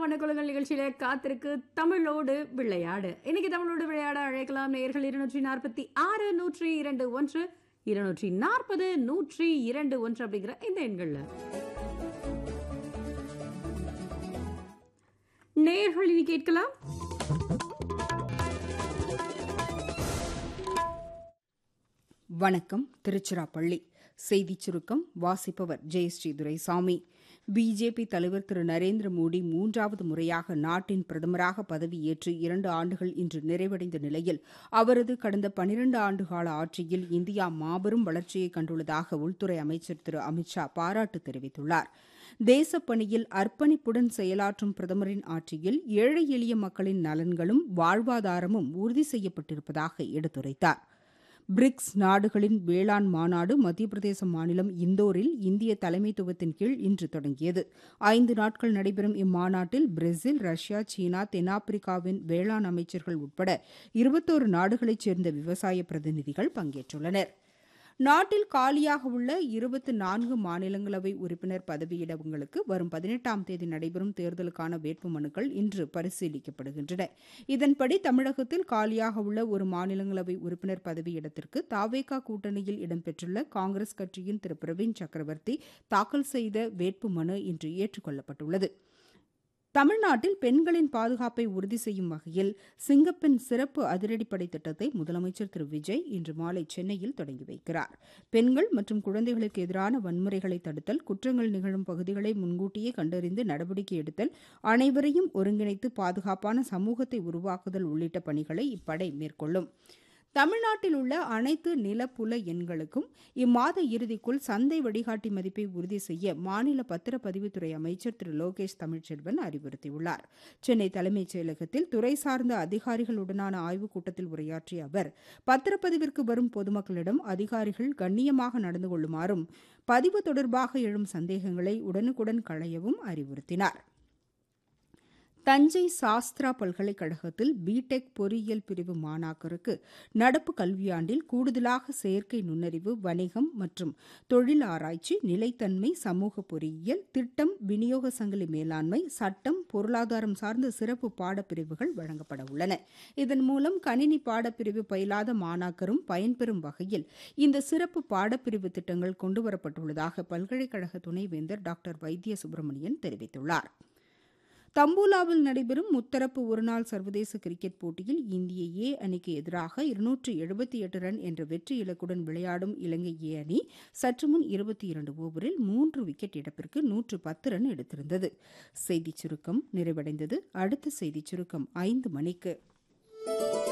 வண்ணக்குலங்கள் நிகழ்ச்சியில காத்திருக்கு தமிழோடு விளையாடு இன்னைக்கு தமிழோடு விளையாட அழைக்கலாம் நேர்கள் இருநூற்றி நாற்பத்தி ஆறு நூற்றி இரண்டு ஒன்று இருநூற்றி நாற்பது நூற்றி இரண்டு ஒன்று அப்படிங்கிற இந்த எண்கள்ல நேர்கள் இனி கேட்கலாம் வணக்கம் திருச்சிராப்பள்ளி செய்திச் சுருக்கம் வாசிப்பவர் ஜெயஸ்ரீ துரைசாமி பிஜேபி தலைவர் திரு நரேந்திர மோடி மூன்றாவது முறையாக நாட்டின் பிரதமராக பதவியேற்று இரண்டு ஆண்டுகள் இன்று நிறைவடைந்த நிலையில் அவரது கடந்த பனிரண்டு ஆண்டுகால ஆட்சியில் இந்தியா மாபெரும் வளர்ச்சியை கண்டுள்ளதாக உள்துறை அமைச்சர் திரு அமித்ஷா பாராட்டு தெரிவித்துள்ளார் தேசப்பணியில் அர்ப்பணிப்புடன் செயலாற்றும் பிரதமரின் ஆட்சியில் ஏழை எளிய மக்களின் நலன்களும் வாழ்வாதாரமும் உறுதி செய்யப்பட்டிருப்பதாக எடுத்துரைத்தார் பிரிக்ஸ் நாடுகளின் வேளாண் மாநாடு மத்திய பிரதேச மாநிலம் இந்தோரில் இந்திய தலைமைத்துவத்தின் கீழ் இன்று தொடங்கியது ஐந்து நாட்கள் நடைபெறும் இம்மாநாட்டில் பிரேசில் ரஷ்யா சீனா தென்னாப்பிரிக்காவின் வேளாண் அமைச்சர்கள் உட்பட இருபத்தோரு நாடுகளைச் சேர்ந்த விவசாய பிரதிநிதிகள் பங்கேற்றுள்ளனா் நாட்டில் காலியாக உள்ள இருபத்தி நான்கு மாநிலங்களவை உறுப்பினர் பதவியிடங்களுக்கு வரும் பதினெட்டாம் தேதி நடைபெறும் தேர்தலுக்கான வேட்புமனுக்கள் இன்று பரிசீலிக்கப்படுகின்றன இதன்படி தமிழகத்தில் காலியாக உள்ள ஒரு மாநிலங்களவை உறுப்பினர் பதவியிடத்திற்கு தாவேகா கூட்டணியில் இடம்பெற்றுள்ள காங்கிரஸ் கட்சியின் திரு பிரவீன் சக்கரவர்த்தி தாக்கல் செய்த வேட்புமனு இன்று ஏற்றுக்கொள்ளப்பட்டுள்ளது தமிழ்நாட்டில் பெண்களின் பாதுகாப்பை உறுதி செய்யும் வகையில் சிங்கப்பெண் சிறப்பு அதிரடிப்படை திட்டத்தை முதலமைச்சர் திரு விஜய் இன்று மாலை சென்னையில் தொடங்கி வைக்கிறார் பெண்கள் மற்றும் குழந்தைகளுக்கு எதிரான வன்முறைகளை தடுத்தல் குற்றங்கள் நிகழும் பகுதிகளை முன்கூட்டியே கண்டறிந்து நடவடிக்கை எடுத்தல் அனைவரையும் ஒருங்கிணைத்து பாதுகாப்பான சமூகத்தை உருவாக்குதல் உள்ளிட்ட பணிகளை இப்படை மேற்கொள்ளும் தமிழ்நாட்டில் உள்ள அனைத்து நிலப்புல எண்களுக்கும் இம்மாத இறுதிக்குள் சந்தை வழிகாட்டி மதிப்பை உறுதி செய்ய மாநில பத்திரப்பதிவுத்துறை அமைச்சர் திரு லோகேஷ் தமிழ்ச்செல்வன் அறிவுறுத்தியுள்ளார் சென்னை தலைமைச் செயலகத்தில் துறை சார்ந்த அதிகாரிகளுடனான ஆய்வுக் கூட்டத்தில் உரையாற்றிய அவர் பத்திரப்பதிவிற்கு வரும் பொதுமக்களிடம் அதிகாரிகள் கண்ணியமாக நடந்து கொள்ளுமாறும் பதிவு தொடர்பாக எழும் சந்தேகங்களை உடனுக்குடன் களையவும் அறிவுறுத்தினார் தஞ்சை சாஸ்திரா பல்கலைக்கழகத்தில் பிடெக் பொறியியல் பிரிவு மாணாக்கருக்கு நடப்பு கல்வியாண்டில் கூடுதலாக செயற்கை நுண்ணறிவு வணிகம் மற்றும் தொழில் ஆராய்ச்சி நிலைத்தன்மை சமூக பொறியியல் திட்டம் விநியோக சங்கிலி மேலாண்மை சட்டம் பொருளாதாரம் சார்ந்த சிறப்பு பாடப்பிரிவுகள் வழங்கப்பட உள்ளன இதன் மூலம் கணினி பாடப்பிரிவு பயிலாத மாணாக்கரும் பயன்பெறும் வகையில் இந்த சிறப்பு பாடப்பிரிவு திட்டங்கள் கொண்டுவரப்பட்டுள்ளதாக பல்கலைக்கழக துணைவேந்தர் டாக்டர் வைத்திய சுப்பிரமணியன் தெரிவித்துள்ளார் தம்பூலாவில் நடைபெறும் முத்தரப்பு ஒருநாள் சர்வதேச கிரிக்கெட் போட்டியில் இந்திய ஏ அணிக்கு எதிராக இருநூற்று எழுபத்தி எட்டு ரன் என்ற வெற்றி இலக்குடன் விளையாடும் இலங்கை ஏ அணி சற்று முன் இருபத்தி இரண்டு ஓவரில் மூன்று விக்கெட் இழப்பிற்கு நூற்று பத்து ரன் எடுத்திருந்தது செய்திச் சுருக்கம் நிறைவடைந்தது அடுத்த செய்திச் சுருக்கம் ஐந்து மணிக்கு